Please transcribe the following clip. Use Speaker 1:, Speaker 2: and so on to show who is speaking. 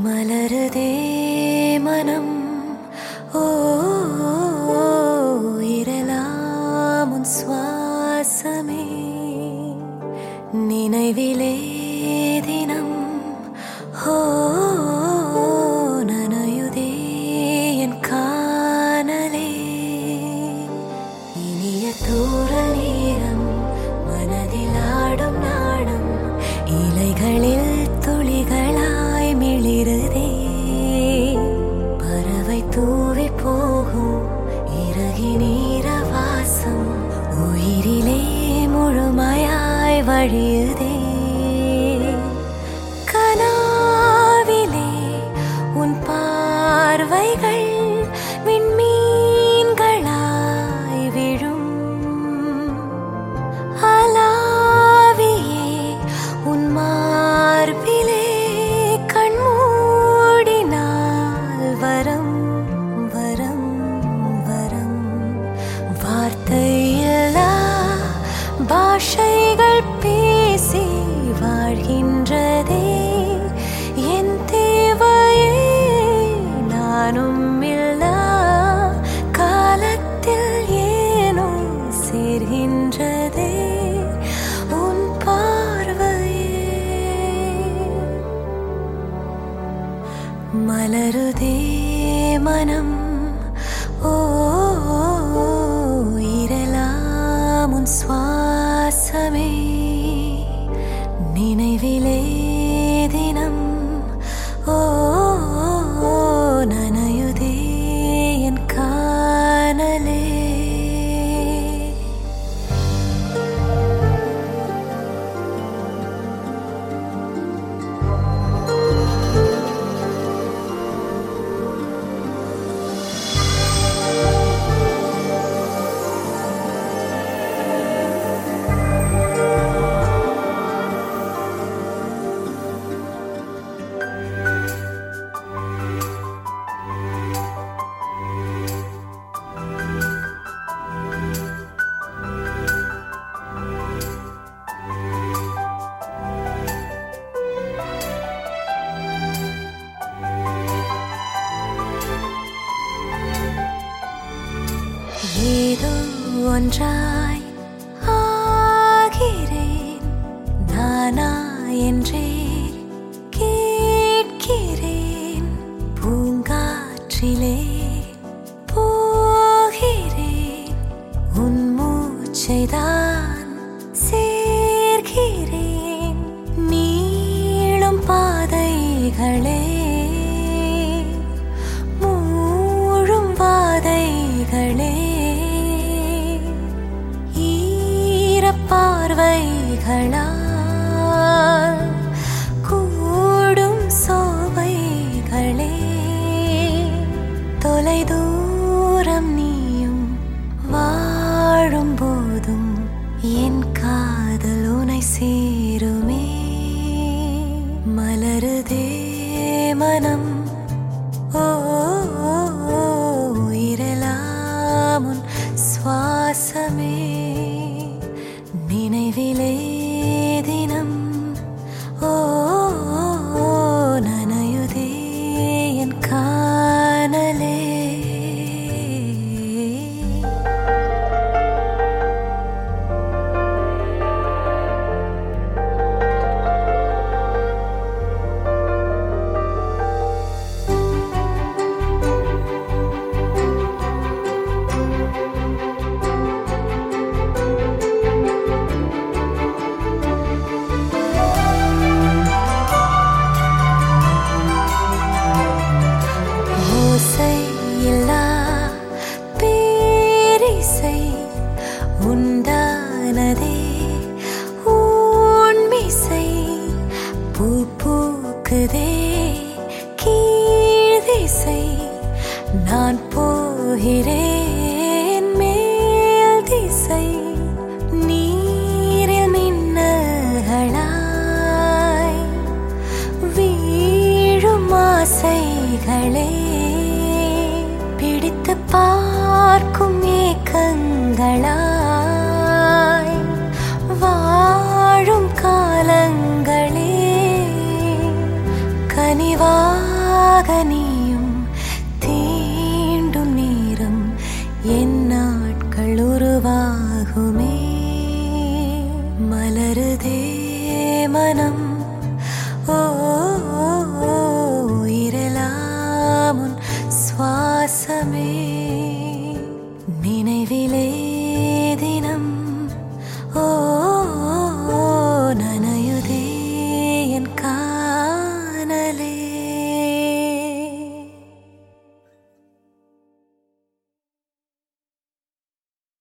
Speaker 1: மலருதே மனம் ஓ இரலாம் உன் சுவாசமே நினைவிலே தினம் ஓ நனையுதே என் காணலே இனிய தூரல் நேரம் மனதில் ஆடும் நாடம் இலைகளில் துளிகளாய் மிளிருதே பறவை தூவி போகும் இறகி நீர வாசம் உயிரிலே முழுமையாய் வழியுதே கனாவிலே உன் பார்வைகள் விண்மீன்களாய் விழும் அலாவியே உன் மார்பிலே கண்மூடினால் வரம் வரம் வரம் வார்த்தையில்லா பாஷைகள் பேசி வாழ்கின்றதே என் தேவையே நானும் இல்லா காலத்தில் ஏனோ சேர்கின்றதே உன் பார்வையே மலருதே மனம் ஓ இரலாம் உன் சுவாசமே நினைவிலே தினம் ஓ நனையுதே என் காணலே ஏதோ ஒன்றாய் ஆகிறேன் நானா என்றே கேட்கிறேன் பூங்காற்றிலே போகிறேன் உன் மூச்சைதான் சேர்கிறேன் நீளும் பாதைகளே மூழும் வாதைகளே ஈரப்பார்வைகளால் கூடும் சோவைகளே தொலைதூரம் நீயும் வாழும் போதும் என் காதல் உனை சேருமே மலருதே மனம் ஓ இரலாம் உன் சுவாசமே நினைவிலே தினம் ஓ நனையுதே என் காணலே ஓசை இல்லா பேரிசை உண்டானதே உன்மிசை பூ பூக்குதே கீழ்திசை நான் போகிறேன் மேல் திசை நீரில் மின்னல்களாய் வீழும் ஆசைகளே பிடித்து பார்க்கும் ஏக்கங்களாய் வாழும் காலங்களே கனிவா எனக்காக நீயும்